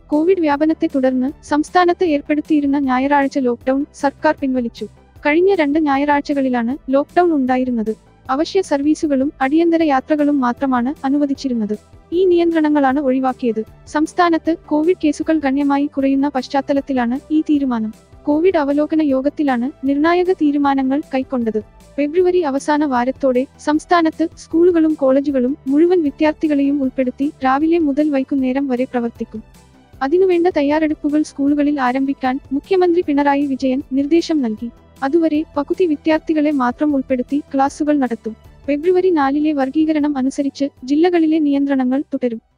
Covid വ്യാപനത്തെ തുടർന്ന് സംസ്ഥാനത്ത് ഏർപ്പെടുത്തിയിരുന്ന ഞായറാഴ്ച ലോക്ക്ഡൌൺ സർക്കാർ പിൻവലിച്ചു കഴിഞ്ഞ രണ്ട് ഞായറാഴ്ചകളിലാണ് ലോക്ക്ഡൌൺ ഉണ്ടായിരുന്നത് അവശ്യ സർവീസുകളും അടിയന്തര യാത്രകളും മാത്രമാണ് അനുവദിച്ചിരുന്നത് ഈ നിയന്ത്രണങ്ങളാണ് ഒഴിവാക്കിയത് സംസ്ഥാനത്ത് കോവിഡ് കേസുകൾ ഗണ്യമായി കുറയുന്ന പശ്ചാത്തലത്തിലാണ് ഈ തീരുമാനം കോവിഡ് അവലോകന യോഗത്തിലാണ് നിർണായക തീരുമാനങ്ങൾ കൈക്കൊണ്ടത് ഫെബ്രുവരി അവസാന വാരത്തോടെ സംസ്ഥാനത്ത് സ്കൂളുകളും കോളേജുകളും മുഴുവൻ വിദ്യാർത്ഥികളെയും ഉൾപ്പെടുത്തി രാവിലെ മുതൽ വൈകുന്നേരം വരെ പ്രവർത്തിക്കും അതിനുവേണ്ട തയ്യാറെടുപ്പുകൾ സ്കൂളുകളിൽ ആരംഭിക്കാൻ മുഖ്യമന്ത്രി പിണറായി വിജയൻ നിർദ്ദേശം നൽകി അതുവരെ പകുതി വിദ്യാർത്ഥികളെ മാത്രം ഉൾപ്പെടുത്തി ക്ലാസുകൾ നടത്തും ഫെബ്രുവരി നാലിലെ വർഗീകരണം അനുസരിച്ച് ജില്ലകളിലെ നിയന്ത്രണങ്ങൾ തുടരും